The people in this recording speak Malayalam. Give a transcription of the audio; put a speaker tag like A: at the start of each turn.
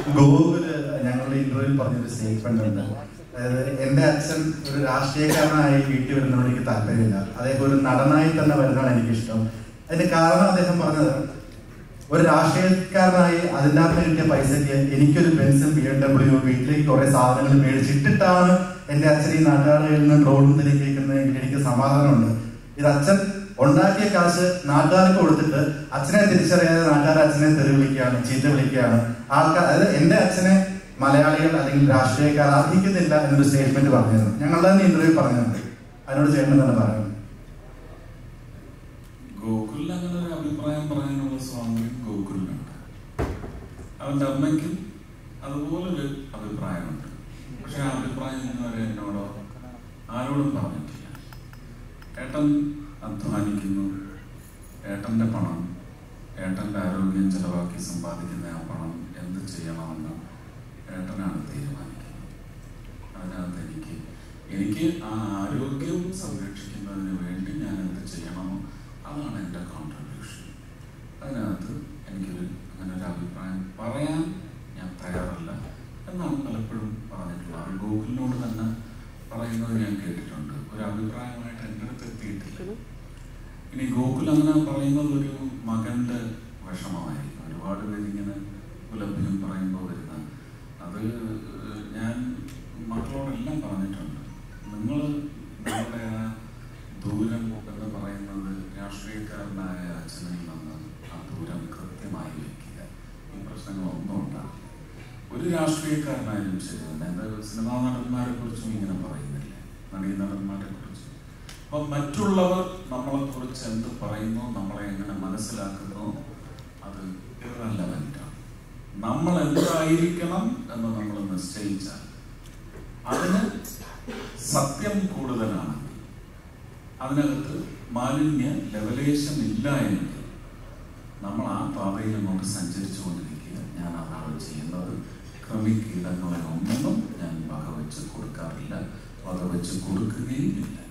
A: ഗോകുല് ഞങ്ങളുടെ ഇന്റർവ്യൂവിൽ പറഞ്ഞൊരു സ്റ്റേറ്റ്മെന്റ് ഉണ്ട് അതായത് എന്റെ അച്ഛൻ ഒരു രാഷ്ട്രീയക്കാരനായി വീട്ടിൽ വരുന്നതിനോട് എനിക്ക് താല്പര്യമില്ല അതേപോലെ ഒരു നടനായി തന്നെ വരുന്നതാണ് എനിക്കിഷ്ടം അതിന്റെ കാരണം അദ്ദേഹം പറഞ്ഞത് ഒരു രാഷ്ട്രീയക്കാരനായി അതിൻ്റെ അകത്ത് കിട്ടിയ പൈസയ്ക്ക് എനിക്കൊരു ബെൻസും ബി എം ഡബ്ല്യു വീട്ടിലേക്ക് കുറെ സാധനങ്ങൾ മേടിച്ചിട്ടിട്ടാണ് എന്റെ അച്ഛൻ ഈ നാട്ടുകാരിൽ നിന്ന് ട്രോളും തിരിക്കുന്നതെങ്കിൽ എനിക്ക് സമാധാനമുണ്ട് ഇത് അച്ഛൻ ഉണ്ടാക്കിയ കാശ് നാട്ടുകാർക്ക് കൊടുത്തിട്ട് അച്ഛനെ തിരിച്ചറിയാതെ നാട്ടുകാർ അച്ഛനെ തെറി വിളിക്കുകയാണ് ചീത്ത വിളിക്കുകയാണ് ആൾക്കാർ അതായത് എന്റെ അച്ഛനെ മലയാളികൾ അല്ലെങ്കിൽ രാഷ്ട്രീയക്കാർ അർഹിക്കുന്നില്ല എന്നൊരു സ്റ്റേറ്റ്മെന്റ് പറഞ്ഞിരുന്നു ഞങ്ങളുടെ തന്നെ ഇന്റർവ്യൂ പറഞ്ഞിട്ടുണ്ട് അതിനോട് ചേട്ടൻ തന്നെ പറയുന്നു
B: ഗോകുലിന് അങ്ങനെ ഒരു അഭിപ്രായം പറയാനുള്ള സ്വാതന്ത്ര്യം ഗോകുലിനുണ്ട് അവന്റെ അമ്മയ്ക്കും അതുപോലൊരു അഭിപ്രായമുണ്ട് പക്ഷെ ആ അഭിപ്രായം ഇന്നുവരെ എന്നോടോ ആരോടും പറഞ്ഞിട്ടില്ല ഏട്ടൻ അധ്വാനിക്കുന്നു ഏട്ടന്റെ പണം ഏട്ടന്റെ ആരോഗ്യം ചെലവാക്കി സമ്പാദിക്കുന്ന ആ പണം എന്ത് ചെയ്യണമെന്ന് ഏട്ടനാണ് തീരുമാനിക്കുന്നത് അതിനകത്ത് എനിക്ക് എനിക്ക് ആ ആരോഗ്യം സംരക്ഷിക്കുന്നതിന് വേണ്ടി ഞാൻ എന്ത് ചെയ്യണമോ അതാണ് എൻ്റെ കോൺട്രിബ്യൂഷൻ അതിനകത്ത് എനിക്കൊരു അങ്ങനെ ഒരു അഭിപ്രായം പറയാൻ ഞാൻ തയ്യാറല്ല എന്നാണ് പലപ്പോഴും പറഞ്ഞിട്ടുള്ളത് അത് ഗൂഗിളിനോട് തന്നെ പറയുന്നത് ഞാൻ കേട്ടിട്ടുണ്ട് ഒരു അഭിപ്രായമായിട്ട് എൻ്റെ അടുത്ത് എത്തിയിട്ടില്ല ഇനി ഗോകുൽ അങ്ങനെ പറയുന്നത് ഒരു മകന്റെ വിഷമമായിരിക്കും ഒരുപാട് പേര് ഇങ്ങനെ കുലഭ്യം പറയുമ്പോൾ വരുന്ന അത് ഞാൻ മക്കളോടെല്ലാം പറഞ്ഞിട്ടുണ്ട് നിങ്ങൾ നിങ്ങളുടെ ആ ദൂരം എന്ന് പറയുന്നത് രാഷ്ട്രീയക്കാരനായ അച്ഛനിൽ നിന്ന് ആ ദൂരം കൃത്യമായി വയ്ക്കുക ഈ പ്രശ്നങ്ങളൊന്നും ഉണ്ടാകും ഒരു രാഷ്ട്രീയക്കാരനായാലും ശരി തന്നെ എന്താ സിനിമാ നടന്മാരെ കുറിച്ചും ഇങ്ങനെ പറയുന്നില്ലേ നടീ നടന്മാരെ കുറിച്ച് അപ്പൊ മറ്റുള്ളവർ നമ്മളെ കുറിച്ച് എന്ത് പറയുന്നു നമ്മളെ എങ്ങനെ മനസ്സിലാക്കുന്നു അത് ഇറലവൻ്റ് ആണ് നമ്മൾ എന്തായിരിക്കണം എന്ന് നമ്മൾ നിശ്ചയിച്ചാൽ അതിന് സത്യം കൂടുതലാണ് അതിനകത്ത് മാലിന്യ ലവലേശം ഇല്ല എങ്കിൽ നമ്മൾ ആ പാതയിൽ അങ്ങോട്ട് സഞ്ചരിച്ചു കൊണ്ടിരിക്കുക ഞാൻ അതാണ് ചെയ്യുന്നത് ക്രമികീടങ്ങളെ ഒന്നും ഞാൻ വകവെച്ച് കൊടുക്കാറില്ല വകവെച്ച് കൊടുക്കുകയും ഇല്ല